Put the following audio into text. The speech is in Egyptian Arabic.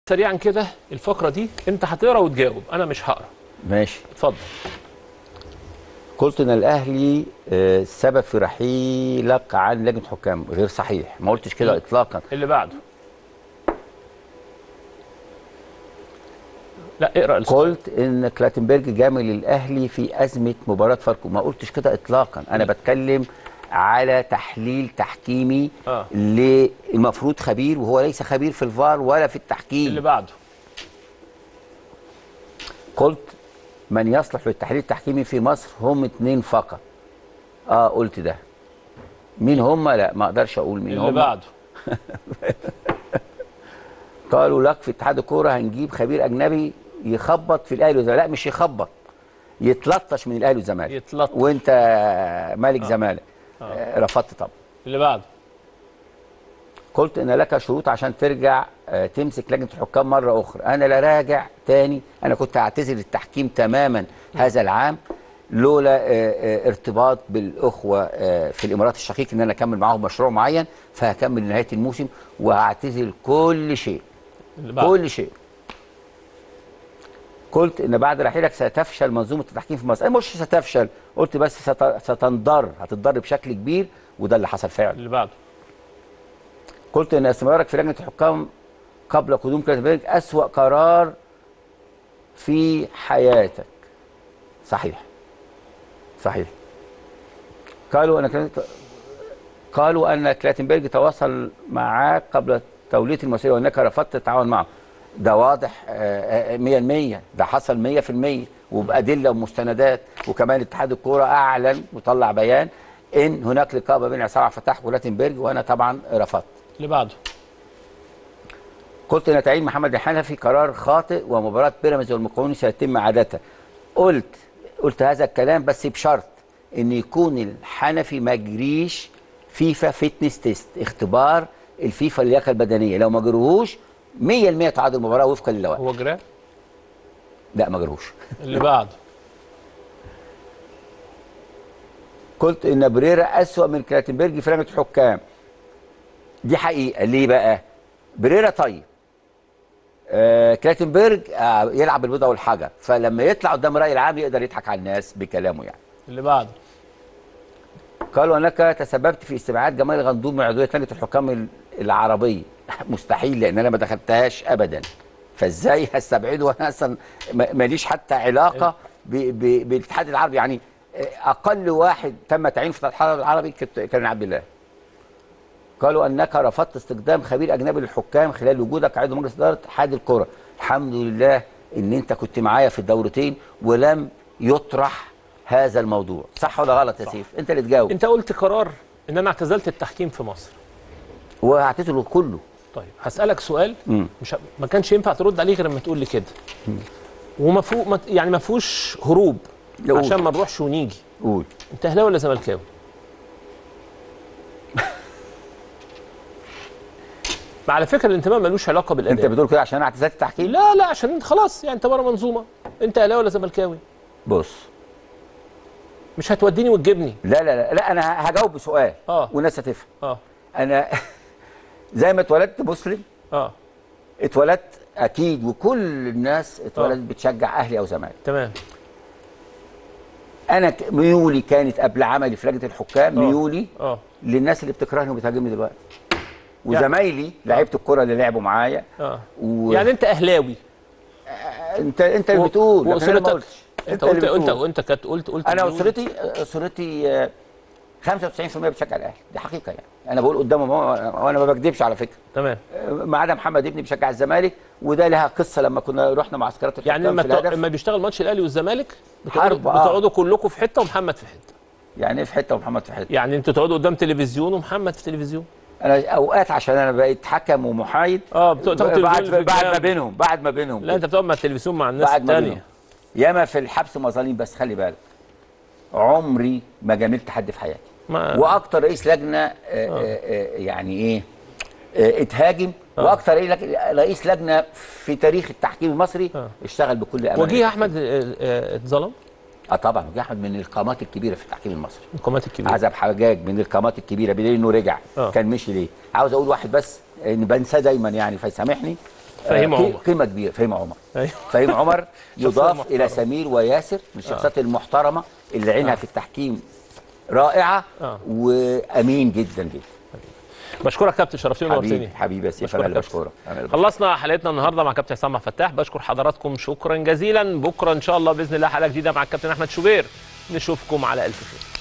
سريعا كده الفقره دي انت هتقرا وتجاوب انا مش هقرا ماشي اتفضل قلت ان الاهلي آه، سبب في رحيلك عن لجنه حكام غير صحيح ما قلتش كده اطلاقا اللي بعده لا اقرا السؤال قلت ان كلاتنبرج جامل الاهلي في ازمه مباراه فاركو ما قلتش كده اطلاقا انا بتكلم على تحليل تحكيمي آه. المفروض خبير وهو ليس خبير في الفار ولا في اللي التحكيم بعده قلت من يصلح للتحليل التحكيمي في مصر هم اتنين فقط اه قلت ده مين هم لا ما اقدرش اقول مين اللي هم بعده قالوا لك في اتحاد الكوره هنجيب خبير اجنبي يخبط في الاهلي والزمالك لا مش يخبط يتلطش من الاهلي والزمالك يتلطش. وانت مالك زمالك آه. رفضت طبعا اللي بعده قلت ان لك شروط عشان ترجع آه، تمسك لجنه الحكام مره اخرى انا لا راجع تاني انا كنت هعتزل التحكيم تماما هذا العام لولا آه، آه، ارتباط بالاخوه آه، في الامارات الشقيق ان انا اكمل معاهم مشروع معين فهكمل لنهايه الموسم وهعتزل كل شيء اللي بعده كل شيء قلت ان بعد رحيلك ستفشل منظومه التحكيم في مصر انا مش ستفشل قلت بس ست- ستنضر هتتضر بشكل كبير وده اللي حصل فعلا اللي بعده قلت ان استمرارك في لجنه الحكام قبل قدوم كلاتنبرج اسوا قرار في حياتك صحيح صحيح قالوا ان كلات- قالوا ان كلاتنبرج تواصل معاك قبل توليه المسؤوليه وانك رفضت التعاون معه ده واضح آه، آه، 100% ده حصل 100% وبادله ومستندات وكمان اتحاد الكوره اعلن وطلع بيان ان هناك لقاء ما بين عصام عبد الفتاح وكلاتنبرج وانا طبعا رفضت اللي بعده قلت ان تعيين محمد الحنفي قرار خاطئ ومباراه بيراميدز والمقاولون سيتم عادتها قلت قلت هذا الكلام بس بشرط ان يكون الحنفي ما يجريش فيفا فيتنس تيست اختبار الفيفا اللياقه البدنيه لو ما جروهوش 100% تعادل المباراه وفقا للوائح هو جراه لا ما جروهوش اللي بعده قلت ان بريرا اسوا من كلاتنبرج في لجنه الحكام دي حقيقه ليه بقى بريرا طيب آه كلاتنبرج آه يلعب بالبيضه والحجر فلما يطلع قدام الراي العام يقدر يضحك على الناس بكلامه يعني اللي بعده قالوا انك تسببت في استبعاد جمال غندور من عضويه لجنه الحكام ال- العربيه مستحيل لان انا ما دخلتهاش ابدا فازاي هستبعده وانا اصلا ما- ماليش حتى علاقه ب- ب- بالاتحاد العربي يعني اقل واحد تم تعيينه في الاتحاد العربي كت- كان عبد الله قالوا انك رفضت استخدام خبير اجنبي للحكام خلال وجودك عضو مجلس اداره اتحاد الكره الحمد لله ان انت كنت معايا في الدورتين ولم يطرح هذا الموضوع صح ولا غلط يا سيف انت اللي تجاوب انت قلت قرار ان انا اعتزلت التحكيم في مصر وهعتزله كله طيب هسالك سؤال مم. مش ه- ما كانش ينفع ترد عليه غير لما تقول لي كده وما فيه ما- يعني ما فيهوش هروب قول. عشان ما نروحش ونيجي قول انت اهلاوي ولا زملكاوي ما على فكره الانتماء ملوش علاقه انت بالاداء بتقول كده عشان انا اعتزلت التحكيم لا لا عشان انت خلاص يعني انت بره منظومه انت اهلاوي ولا زملكاوي بص مش هتوديني وتجيبني لا لا لا, لا انا هجاوب بسؤال اه. والناس هتفهم اه انا زي ما اتولدت مسلم اه اتولدت اكيد وكل الناس اتولدت بتشجع اهلي او زمالك تمام انا ك- ميولي كانت قبل عملي في لجنه الحكام اه. ميولي اه للناس اللي بتكرهني وبتهاجمني دلوقتي وزمايلي لعيبه الكره اللي لعبوا معايا اه و... يعني انت اهلاوي انت انت اللي و- بتقول لكن انا ما واسرتك قلتش انت اللي قلت انت بتقول. انت كنت قلت قلت انا مليون. اسرتي اسرتي آه، 95% بتشجع الاهلي دي حقيقه يعني انا بقول قدامهم أهو، وانا ما بكذبش على فكره تمام آه، ما عدا محمد ابني بيشجع الزمالك وده لها قصه لما كنا رحنا معسكرات الحكام يعني لما في تو- الهدف لما بيشتغل ماتش الاهلي والزمالك بتقعدوا حرب، آه. بتقعدوا كلكم في حته ومحمد في حته يعني ايه في حته ومحمد في حته يعني انتوا تقعدوا قدام تلفزيون ومحمد في تلفزيون انا اوقات عشان انا بقيت حكم ومحايد اه بتقعد تاخد بعد تلفزيون في بعد ما الجنب. بينهم بعد ما بينهم لا انت بتقعد مع التلفزيون مع الناس بعد ما الثانيه بينهم ياما في الحبس مظالم بس خلي بالك عمري ما جاملت حد في حياتي ما واكتر رئيس لجنه آه، آه، آه، يعني ايه آه، اتهاجم واكتر رئيس لج- رئيس لجنه في تاريخ التحكيم المصري آه. اشتغل بكل امانه وجيه احمد اه، اه، اتظلم اه طبعا وجيه احمد من القامات الكبيره في التحكيم المصري القامات الكبيره عزب حجاج من القامات الكبيره بدليل انه رجع آه. كان مشي ليه عاوز اقول واحد بس ان بنساه دايما يعني فيسامحني فهيم آه، قي- عمر. قيمه كبيره فهيم عمر أيوه. فهيم عمر يضاف محترمة. الى سمير وياسر من الشخصيات المحترمه اللي عينها في التحكيم رائعه آه. وامين جدا جدا بشكرك كابتن شرفتني ونورتني حبيبي حبيبي يا سيف بشكرك انا اللي كابتن. بشكرك أنا اللي بشكرك. خلصنا حلقتنا النهارده مع كابتن حسام عبد الفتاح بشكر حضراتكم شكرا جزيلا بكره ان شاء الله باذن الله حلقه جديده مع الكابتن احمد شوبير نشوفكم على الف خير